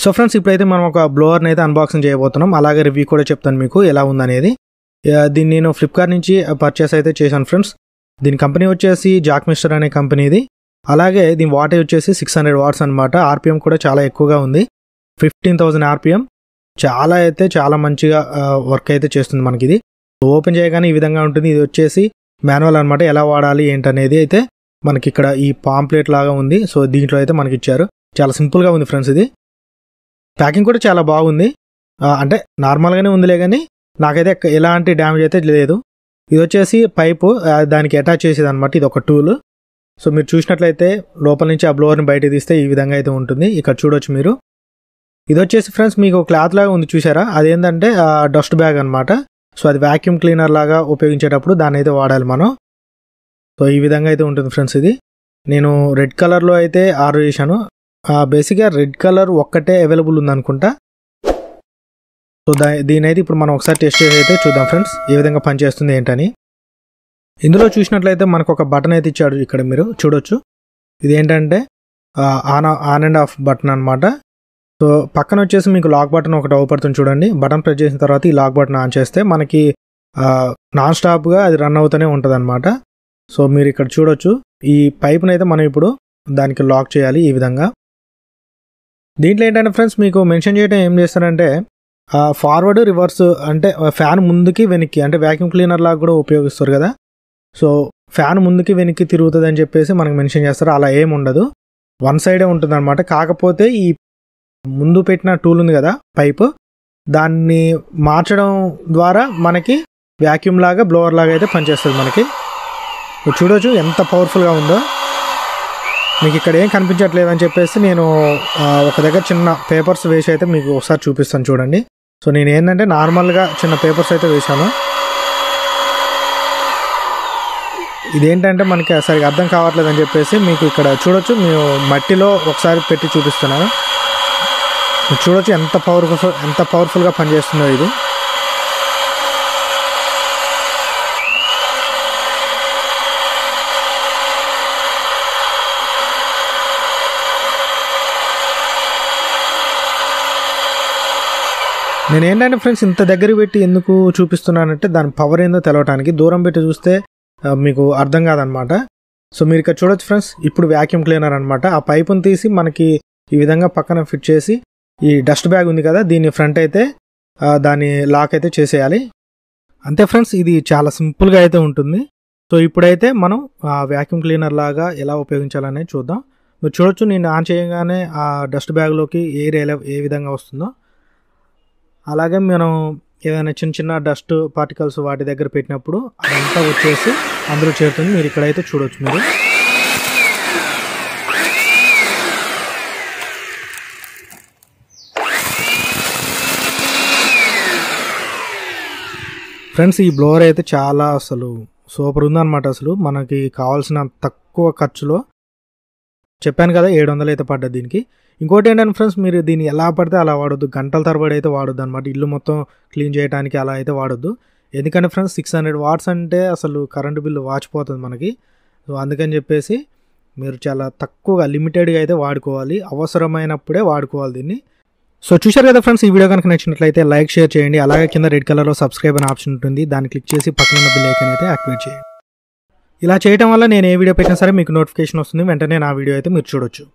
so friends ఇప్పుడైతే మనం ఒక బ్లోవర్ని అయితే అన్బాక్సింగ్ చేయబోతున్నాం అలాగే రివ్యూ కూడా చెప్తాను మీకు ఎలా ఉందనేది ఆ, దీన్ని నేను ఫ్లిప్కార్ట్ నుంచి పర్చేస్ అయితే చేశాను ఫ్రెండ్స్ దీని కంపెనీ వచ్చేసి జాక్ మిస్టర్ అనే కంపెనీది అలాగే దీని వాటేజ్ వచ్చేసి సిక్స్ హండ్రెడ్ వాట్స్ అనమాట ఆర్పిఎం కూడా చాలా ఎక్కువగా ఉంది ఫిఫ్టీన్ థౌసండ్ ఆర్పిఎం చాలా అయితే చాలా మంచిగా వర్క్ అయితే చేస్తుంది మనకి ఇది ఓపెన్ చేయగానే ఈ విధంగా ఉంటుంది ఇది వచ్చేసి మాన్యువల్ అనమాట ఎలా వాడాలి ఏంటనేది అయితే మనకి ఇక్కడ ఈ పాంప్లెట్ లాగా ఉంది సో దీంట్లో అయితే మనకి ఇచ్చారు చాలా సింపుల్గా ఉంది ఫ్రెండ్స్ ఇది ప్యాకింగ్ కూడా చాలా బాగుంది ఆ, అంటే నార్మల్గానే ఉందిలే కానీ నాకైతే ఎక్క- ఎలాంటి డ్యామేజ్ అయితే లేదు ఇది వచ్చేసి పైపు ఆ, దానికి అటాచ్ చేసేది అనమాట ఇది ఒక టూల్ సో మీరు చూసినట్లయితే లోపల నుంచి ఆ బ్లోవర్ని బయట తీస్తే ఈ విధంగా అయితే ఉంటుంది ఇక్కడ చూడొచ్చు మీరు ఇది వచ్చేసి ఫ్రెండ్స్ మీకు క్లాత్ లాగా ఉంది చూసారా అదేంటంటే డస్ట్ బ్యాగ్ అనమాట సో అది వాక్యూమ్ క్లీనర్ లాగా ఉపయోగించేటప్పుడు దాన్ని అయితే వాడాలి మనం సో ఈ విధంగా అయితే ఉంటుంది ఫ్రెండ్స్ ఇది నేను రెడ్ కలర్లో అయితే ఆర్డర్ చేశాను బేసిక్గా రెడ్ కలర్ ఒక్కటే అవైలబుల్ ఉందనుకుంటా సో దా దీని అయితే ఇప్పుడు మనం ఒకసారి టెస్ట్ చేసి అయితే చూద్దాం ఫ్రెండ్స్ ఏ విధంగా పనిచేస్తుంది ఏంటని ఇందులో చూసినట్లయితే మనకు ఒక బటన్ అయితే ఇచ్చాడు ఇక్కడ మీరు చూడొచ్చు ఇది ఏంటంటే ఆ, on on and off button అనమాట సో పక్కన వచ్చేసి మీకు లాక్ బటన్ ఒకటి అవుపడుతుంది చూడండి బటన్ ప్రెస్ చేసిన తర్వాత ఈ లాక్ బటన్ ఆన్ చేస్తే మనకి ఆ, నాన్ స్టాప్గా అది రన్ అవుతూనే ఉంటుంది అనమాట సో మీరు ఇక్కడ చూడొచ్చు ఈ పైప్ని అయితే మనం ఇప్పుడు దానికి లాక్ చేయాలి ఈ విధంగా దీంట్లో ఏంటంటే ఫ్రెండ్స్ మీకు మెన్షన్ చేయడం ఏం చేస్తారంటే ఫార్వర్డ్ రివర్స్ అంటే ఫ్యాన్ ముందుకి వెనక్కి అంటే వ్యాక్యూమ్ క్లీనర్ లాగా కూడా ఉపయోగిస్తారు కదా సో ఫ్యాన్ ముందుకి వెనక్కి తిరుగుతుంది అని చెప్పేసి మనకు మెన్షన్ చేస్తారు అలా ఏం ఉండదు వన్ సైడే ఉంటుంది అనమాట కాకపోతే ఈ ముందు పెట్టిన టూల్ ఉంది కదా పైప్ దాన్ని మార్చడం ద్వారా మనకి వ్యాక్యూమ్ లాగా బ్లోవర్ లాగా అయితే పనిచేస్తుంది మనకి మీరు చూడొచ్చు ఎంత పవర్ఫుల్గా ఉందో మీకు ఇక్కడ ఏం కనిపించట్లేదు అని చెప్పేసి నేను ఆ, ఒక దగ్గర చిన్న పేపర్స్ వేసి అయితే మీకు ఒకసారి చూపిస్తాను చూడండి సో నేను ఏంటంటే నార్మల్గా చిన్న పేపర్స్ అయితే వేశాను ఇదేంటంటే మనకి సరిగా అర్థం కావట్లేదు అని చెప్పేసి మీకు ఇక్కడ చూడొచ్చు మేము మట్టిలో ఒకసారి పెట్టి చూపిస్తున్నాను మీరు చూడొచ్చు ఎంత పవర్ఫుల్ ఎంత పవర్ఫుల్గా పనిచేస్తుందో ఇది నేను ఏంటంటే ఫ్రెండ్స్ ఇంత దగ్గర పెట్టి ఎందుకు చూపిస్తున్నానంటే దాని పవర్ ఏందో తెలవటానికి దూరం పెట్టి చూస్తే ఆ, మీకు అర్థం కాదనమాట సో మీరు ఇక్కడ చూడొచ్చు ఫ్రెండ్స్ ఇప్పుడు వ్యాక్యూమ్ క్లీనర్ అనమాట ఆ పైపుని తీసి మనకి ఈ విధంగా పక్కన ఫిట్ చేసి ఈ డస్ట్ బ్యాగ్ ఉంది కదా దీన్ని ఫ్రంట్ అయితే ఆ, దాన్ని లాక్ అయితే చేసేయాలి అంతే ఫ్రెండ్స్ ఇది చాలా సింపుల్గా అయితే ఉంటుంది సో ఇప్పుడైతే మనం ఆ వ్యాక్యూమ్ క్లీనర్ లాగా ఎలా ఉపయోగించాలనేది చూద్దాం మీరు చూడొచ్చు నేను ఆన్ చేయగానే ఆ డస్ట్ బ్యాగ్లోకి ఎయిర్ ఎలా ఏ విధంగా వస్తుందో అలాగే మనం ఏదైనా చిన్న చిన్న డస్ట్ పార్టికల్స్ వాటి దగ్గర పెట్టినప్పుడు అదంతా వచ్చేసి అందులో చేరుతుంది మీరు ఇక్కడైతే చూడొచ్చు మీరు ఫ్రెండ్స్ ఈ బ్లోవర్ అయితే చాలా అసలు సూపర్ ఉందన్నమాట అసలు మనకి కావాల్సిన తక్కువ ఖర్చులో చెప్పాను కదా ఏడు వందలు అయితే పడ్డది దీనికి ఇంకోటి ఏంటంటే ఫ్రెండ్స్ మీరు దీన్ని ఎలా పడితే అలా వాడొద్దు గంటల తరబడి అయితే వాడొద్దు అనమాట ఇల్లు మొత్తం క్లీన్ చేయడానికి అలా అయితే వాడొద్దు ఎందుకంటే ఫ్రెండ్స్ సిక్స్ హండ్రెడ్ వాట్స్ అంటే అసలు కరెంటు బిల్లు వాచిపోతుంది మనకి సో అందుకని చెప్పేసి మీరు చాలా తక్కువగా లిమిటెడ్గా అయితే వాడుకోవాలి అవసరమైనప్పుడే వాడుకోవాలి దీన్ని సో చూశారు కదా ఫ్రెండ్స్ ఈ వీడియో కనుక నచ్చినట్లయితే లైక్ షేర్ చేయండి అలాగే కింద రెడ్ కలర్లో సబ్స్క్రైబ్ అనే ఆప్షన్ ఉంటుంది దాన్ని క్లిక్ చేసి పక్కన ఉన్న బిల్ ఐకన్ అయితే యాక్టివేట్ చేయండి ఇలా చేయడం వల్ల నేను ఏ వీడియో పెట్టినా సరే మీకు నోటిఫికేషన్ వస్తుంది వెంటనే నా వీడియో అయితే మీరు చూడొచ్చు